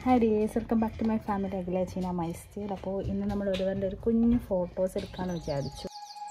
hi dears welcome back to my family അഖിലേച്ചീന my style അപ്പോൾ ഇന്ന് നമ്മൾ ഒരുവരുടെ ഒരു കുഞ്ഞു ഫോട്ടോസ് എടുക്കാമെന്ന് വിചാരിച്ചു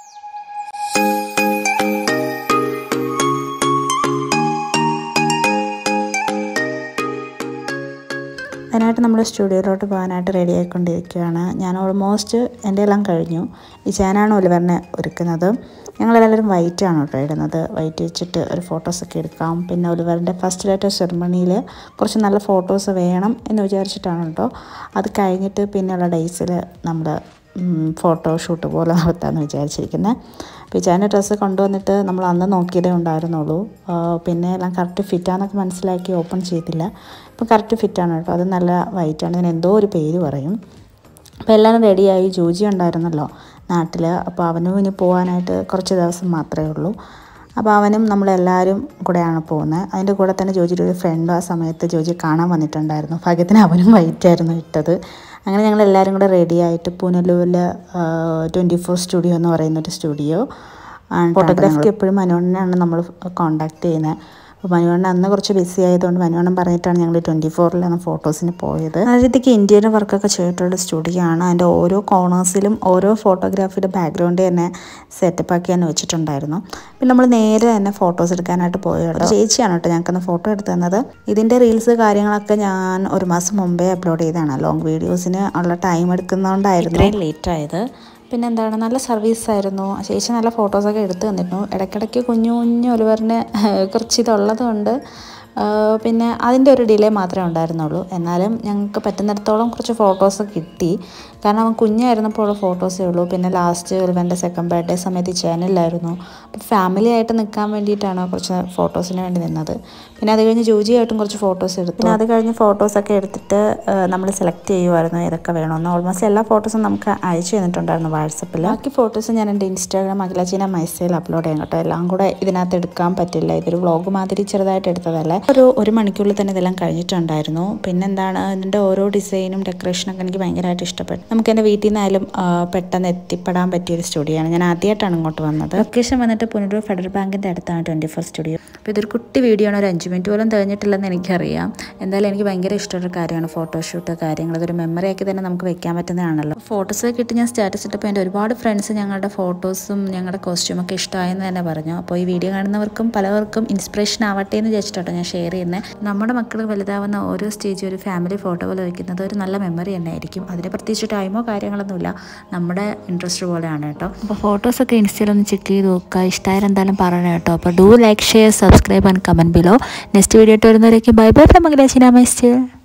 അതിനായിട്ട് നമ്മൾ സ്റ്റുഡിയോയിലോട്ട് പോകാനായിട്ട് റെഡി ആയിക്കൊണ്ടിരിക്കുകയാണ് ഞാൻ ഓൾമോസ്റ്റ് എൻ്റെ എല്ലാം കഴിഞ്ഞു ഈ ചേനാണ് ഒലിവറിനെ ഒരുക്കുന്നത് ഞങ്ങളെല്ലാവരും വൈറ്റ് ആണ് കേട്ടോ ഇടുന്നത് വൈറ്റ് വെച്ചിട്ട് ഒരു ഫോട്ടോസൊക്കെ എടുക്കാം പിന്നെ ഒലിവറിൻ്റെ ഫസ്റ്റ് ലേറ്റർ സെറമണിയിൽ കുറച്ച് നല്ല ഫോട്ടോസ് വേണം എന്ന് വിചാരിച്ചിട്ടാണ് കേട്ടോ അത് കഴിഞ്ഞിട്ട് പിന്നെയുള്ള ഡേയ്സിൽ നമ്മൾ ഫോട്ടോ ഷൂട്ട് പോലെ നടത്താമെന്ന് വിചാരിച്ചിരിക്കുന്നത് അപ്പോൾ ഈ ചേട്ടൻ്റെ ഡ്രസ്സ് കൊണ്ടുവന്നിട്ട് നമ്മൾ അന്ന് നോക്കിയതേ ഉണ്ടായിരുന്നുള്ളൂ ആ, പിന്നെ എല്ലാം കറക്റ്റ് ഫിറ്റാന്നൊക്കെ മനസ്സിലാക്കി ഓപ്പൺ ചെയ്തില്ല ഇപ്പോൾ കറക്റ്റ് ഫിറ്റാണ് കേട്ടോ അത് നല്ല വൈറ്റാണ് ഇതിന് എന്തോ ഒരു പേര് പറയും അപ്പോൾ എല്ലാവരും റെഡിയായി ജോജി ഉണ്ടായിരുന്നല്ലോ നാട്ടിൽ അപ്പോൾ അവനും ഇനി പോകാനായിട്ട് കുറച്ച് ദിവസം മാത്രമേ ഉള്ളൂ അപ്പോൾ അവനും നമ്മളെല്ലാവരും കൂടെയാണ് പോകുന്നത് അതിൻ്റെ കൂടെ തന്നെ ജോജിയുടെ ഒരു ഫ്രണ്ടും ആ സമയത്ത് ജോജി കാണാൻ വന്നിട്ടുണ്ടായിരുന്നു ഭാഗ്യത്തിന് അവനും വൈറ്റായിരുന്നു ഇട്ടത് അങ്ങനെ ഞങ്ങൾ എല്ലാവരും കൂടെ റെഡി ആയിട്ട് പുനലൂരിൽ ട്വൻറ്റി ഫോർ സ്റ്റുഡിയോ എന്ന് പറയുന്ന ഒരു സ്റ്റുഡിയോ ഫോട്ടോഗ്രാഫിക്ക് എപ്പോഴും മനോഹരനാണ് നമ്മൾ കോണ്ടാക്ട് ചെയ്യുന്നത് അപ്പോൾ മനുവണ്ണൻ അന്ന് കുറച്ച് ബിസി ആയതുകൊണ്ട് മനുവണ്ണൻ പറഞ്ഞിട്ടാണ് ഞങ്ങൾ ട്വൻറ്റി ഫോറിലാണ് ഫോട്ടോസിന് പോയത് ആദ്യത്തേക്ക് ഇന്ത്യയുടെ വർക്കൊക്കെ ചെയ്തിട്ടുള്ള സ്റ്റുഡിയോ ആണ് അതിൻ്റെ ഓരോ കോർണേഴ്സിലും ഓരോ ഫോട്ടോഗ്രാഫിയുടെ ബാക്ക്ഗ്രൗണ്ട് തന്നെ സെറ്റപ്പ് ആക്കി തന്നെ വെച്ചിട്ടുണ്ടായിരുന്നു പിന്നെ നമ്മൾ നേരെ തന്നെ ഫോട്ടോസ് എടുക്കാനായിട്ട് പോയത് ചേച്ചിയാണ് കേട്ടോ ഞങ്ങൾക്കൊന്ന് ഫോട്ടോ എടുത്തു തന്നത് ഇതിൻ്റെ റീൽസ് കാര്യങ്ങളൊക്കെ ഞാൻ ഒരു മാസം മുമ്പേ അപ്ലോഡ് ചെയ്തതാണ് ലോങ് വീഡിയോസിന് ഉള്ള ടൈം എടുക്കുന്നതുകൊണ്ടായിരുന്നു ഇത്രയും ലേറ്റ് ആയത് പിന്നെ എന്താണ് നല്ല സർവീസ് ആയിരുന്നു ചേച്ചി നല്ല ഫോട്ടോസൊക്കെ എടുത്തു തന്നിരുന്നു ഇടയ്ക്കിടയ്ക്ക് കുഞ്ഞു കുഞ്ഞു ഒലിവറിന് കുറച്ച് ഇതുള്ളത് കൊണ്ട് ആ, പിന്നെ അതിൻ്റെ ഒരു ഡിലേ മാത്രമേ ഉണ്ടായിരുന്നുള്ളൂ എന്നാലും ഞങ്ങൾക്ക് പറ്റുന്നിടത്തോളം കുറച്ച് ഫോട്ടോസ് കിട്ടി കാരണം അവൻ കുഞ്ഞായിരുന്നപ്പോൾ ഫോട്ടോസേ ഉള്ളൂ പിന്നെ ലാസ്റ്റ് ഒലിവൻ്റെ സെക്കൻഡ് ബർത്ത്ഡേ സമയത്ത് ഈ ചാനലിലായിരുന്നു അപ്പോൾ ഫാമിലി ആയിട്ട് നിൽക്കാൻ വേണ്ടിയിട്ടാണ് കുറച്ച് ഫോട്ടോസിന് വേണ്ടി നിന്നത് പിന്നെ അത് കഴിഞ്ഞ് ജൂജിയായിട്ടും കുറച്ച് ഫോട്ടോസ് എടുത്തു പിന്നെ അത് കഴിഞ്ഞ് ഫോട്ടോസൊക്കെ എടുത്തിട്ട് നമ്മൾ സെലക്ട് ചെയ്യുമായിരുന്നു ഏതൊക്കെ വേണമെന്ന് ഓൾമോസ്റ്റ് എല്ലാ ഫോട്ടോസും നമുക്ക് അയച്ചു തന്നിട്ടുണ്ടായിരുന്നു വാട്സപ്പിൽ ബാക്കി ഫോട്ടോസ് ഞാൻ എൻ്റെ ഇൻസ്റ്റാഗ്രാം അഖിലച്ചീന മൈസയിൽ അപ്ലോഡ് ചെയ്യാം കേട്ടോ എല്ലാം കൂടെ ഇതിനകത്ത് എടുക്കാൻ പറ്റില്ല ഇതൊരു വ്ളോഗ് മാതിരി ചെറുതായിട്ട് എടുത്തതല്ലേ ഒരു ഒരു മണിക്കൂറിൽ തന്നെ ഇതെല്ലാം കഴിഞ്ഞിട്ടുണ്ടായിരുന്നു പിന്നെന്താണ് ഇതിൻ്റെ ഓരോ ഡിസൈനും ഡെക്കറേഷനൊക്കെ എനിക്ക് ഭയങ്കരമായിട്ട് ഇഷ്ടപ്പെട്ടു നമുക്ക് എൻ്റെ വീട്ടിൽ നിന്നായാലും ആ, പെട്ടെന്ന് എത്തിപ്പെടാൻ പറ്റിയൊരു സ്റ്റുഡിയോ ആണ് ഞാൻ ആദ്യമായിട്ടാണ് ഇങ്ങോട്ട് വന്നത് ലൊക്കേഷൻ വന്നിട്ട് പുനലൂർ ഫെഡറൽ ബാങ്കിൻ്റെ അടുത്താണ് ട്വൻറ്റി ഫോർ സ്റ്റുഡിയോ അപ്പോൾ ഇതൊരു കുട്ടി വീഡിയോ ആണ് ഒരു അഞ്ച് മിനിറ്റ് പോലും തികഞ്ഞിട്ടില്ലെന്ന് എനിക്കറിയാം എന്തായാലും എനിക്ക് ഭയങ്കര ഇഷ്ടമുള്ള കാര്യമാണ് ഫോട്ടോഷൂട്ട് കാര്യങ്ങൾ അതൊരു മെമ്മറി ആക്കി തന്നെ നമുക്ക് വെക്കാൻ പറ്റുന്നതാണല്ലോ ഫോട്ടോസ് കിട്ടി ഞാൻ സ്റ്റാറ്റസ് ഇട്ടപ്പോൾ എൻ്റെ ഒരുപാട് ഫ്രണ്ട്സ് ഞങ്ങളുടെ ഫോട്ടോസും ഞങ്ങളുടെ കോസ്റ്റ്യൂമൊക്കെ ഇഷ്ടമായെന്ന് തന്നെ പറഞ്ഞു അപ്പോൾ ഈ വീഡിയോ കാണുന്നവർക്കും പലവർക്കും ഇൻസ്പിറേഷൻ ആവട്ടെ എന്ന് വിചാരിച്ചിട്ടോ ഞാൻ ഷെയർ ചെയ്യുന്നത് നമ്മുടെ മക്കൾ വലുതാവുന്ന ഓരോ സ്റ്റേജും ഒരു ഫാമിലി ഫോട്ടോ പോലെ വയ്ക്കുന്നത് ഒരു നല്ല മെമ്മറി തന്നെ ആയിരിക്കും അതിന് പ്രത്യേകിച്ച് ടൈമോ കാര്യങ്ങളൊന്നുമില്ല നമ്മുടെ ഇൻട്രസ്റ്റ് പോലെയാണ് കേട്ടോ അപ്പോൾ ഫോട്ടോസൊക്കെ ഇൻസ്റ്റയിൽ ഒന്ന് ചെക്ക് ചെയ്ത് നോക്കുക ഇഷ്ടമായാലും എന്തായാലും പറയണം കേട്ടോ അപ്പോൾ do like share subscribe and comment below next video ഇട്ട് വരുന്നവരേക്ക് ബൈ ബൈ ഫ്രം അഖിലേശിന മൈ സ്റ്റേ